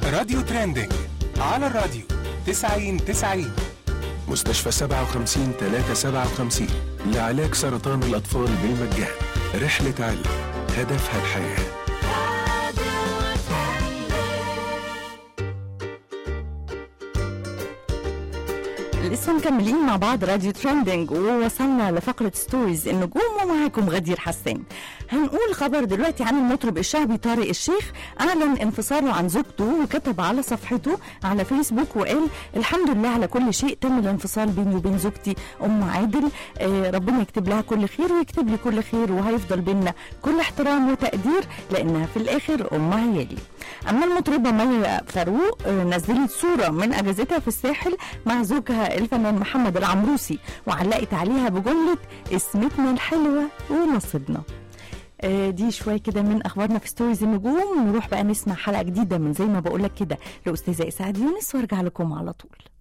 راديو ترندنج على الراديو 90 90 مستشفى 57 357 لعلاج سرطان الأطفال بالمجان رحلة علم هدفها الحياه لسه مكملين مع بعض راديو ترندنج ووصلنا لفقرة ستوريز النجوم ومعاكم غدير حسان هنقول خبر دلوقتي عن المطرب الشعبي طارق الشيخ أعلن انفصاله عن زوجته وكتب على صفحته على فيسبوك وقال الحمد لله على كل شيء تم الانفصال بيني وبين زوجتي أم عادل آه ربنا يكتب لها كل خير ويكتب لي كل خير وهيفضل بينا كل احترام وتقدير لأنها في الآخر أم عيالي أما المطربة مي فاروق آه نزلت صورة من أجازتها في الساحل مع زوجها الفنان محمد العمروسي وعلقت عليها بجملة اسمتنا الحلوة ونصيبنا آه، دي شويه كده من اخبارنا في ستوريز النجوم نروح بقى نسمع حلقه جديده من زي ما بقول لك كده لاستاذه اسعاد يونس وارجع لكم على طول